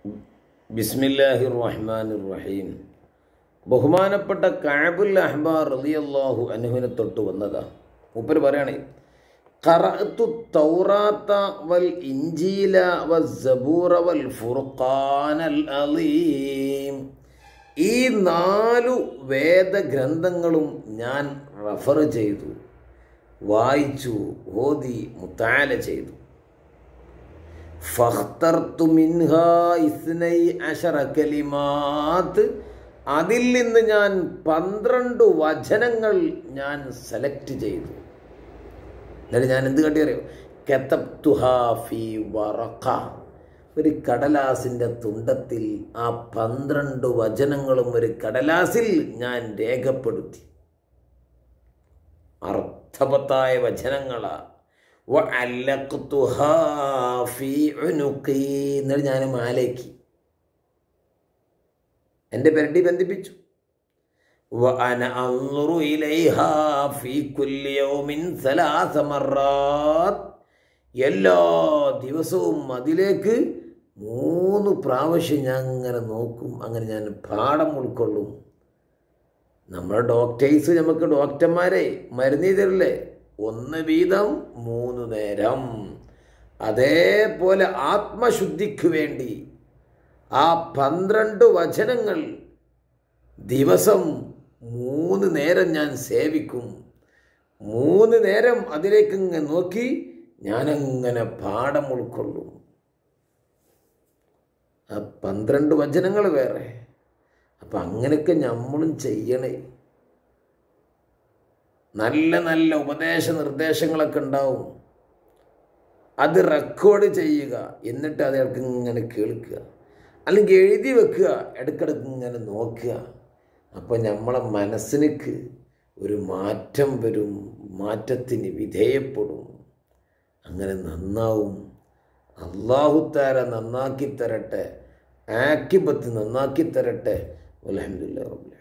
ബിസ്മില്ലാഹി റഹ്മാൻ റഹീം ബഹുമാനപ്പെട്ട കഅബുൽ അഹ്ബാർ റളിയല്ലാഹു അൻഹുവിനെ തൊട്ട് വന്നതാ മൂപ്പര് പറയണേ ഖറഅത്തു തൗറാത്ത വൽ ഇഞ്ചീല വസ്സബൂറ വൽ ഫുർഖാനൽ അലീം ഈ നാലു വേദഗ്രന്ഥങ്ങളും ഞാൻ റഫർ ചെയ്തു വായിച്ചു ഓതി മുത്താല ചെയ്തു ഫഖ്തർതു മിൻഹാ ഇസ്നൈ അശറ കലിമാത്ത് അതിൽ നിന്ന് ഞാൻ പന്ത്രണ്ട് വചനങ്ങൾ ഞാൻ സെലക്ട് ചെയ്തു എന്നിട്ട് ഞാൻ എന്ത് കണ്ടി അറിയോ കെത്തപ്തുഹാ ഫി വറക്ക ഒരു കടലാസിൻ്റെ തുണ്ടത്തിൽ ആ പന്ത്രണ്ട് വചനങ്ങളും ഒരു കടലാസിൽ ഞാൻ രേഖപ്പെടുത്തി അർത്ഥവത്തായ വചനങ്ങളാ വഅല്ലഖ്തുഹാ ഫീ ഉനുഖി എന്നിട്ട് ഞാൻ മാലേക്ക് എൻ്റെ പെരടി ബന്ധിപ്പിച്ചു وأنا أنظر إليها في كل يوم ثلاث مرات എല്ലാ ദിവസവും അതിലേക്ക് മൂന്ന് പ്രാവശ്യം ഞാൻ അങ്ങനെ നോക്കും അങ്ങനെ ഞാൻ പാഠം ഉൾക്കൊള്ളും നമ്മുടെ ഡോക്ടേഴ്സ് നമുക്ക് ഡോക്ടർമാരെ മരുന്ന് തരില്ലേ ഒന്ന് വീതം മൂന്ന് നേരം അതേപോലെ ആത്മശുദ്ധിക്ക് വേണ്ടി ആ പന്ത്രണ്ട് വചനങ്ങൾ ദിവസം മൂന്ന് നേരം ഞാൻ സേവിക്കും മൂന്ന് നേരം അതിലേക്ക് ഇങ്ങനെ നോക്കി ഞാനങ്ങനെ പാഠം ഉൾക്കൊള്ളും ആ പന്ത്രണ്ട് വചനങ്ങൾ വേറെ അപ്പം അങ്ങനെയൊക്കെ നമ്മളും ചെയ്യണേ നല്ല നല്ല ഉപദേശ നിർദ്ദേശങ്ങളൊക്കെ ഉണ്ടാവും അത് റെക്കോർഡ് ചെയ്യുക എന്നിട്ട് അത് ഇടയ്ക്ക് ഇങ്ങനെ കേൾക്കുക അല്ലെങ്കിൽ എഴുതി വെക്കുക ഇടയ്ക്കിടയ്ക്ക് ഇങ്ങനെ നോക്കുക അപ്പോൾ നമ്മളെ മനസ്സിനക്ക് ഒരു മാറ്റം വരും മാറ്റത്തിന് വിധേയപ്പെടും അങ്ങനെ നന്നാവും അള്ളാഹുത്താര നന്നാക്കി തരട്ടെ ആക്കിബത്ത് നന്നാക്കി തരട്ടെ അലഹമില്ല റബ്ബില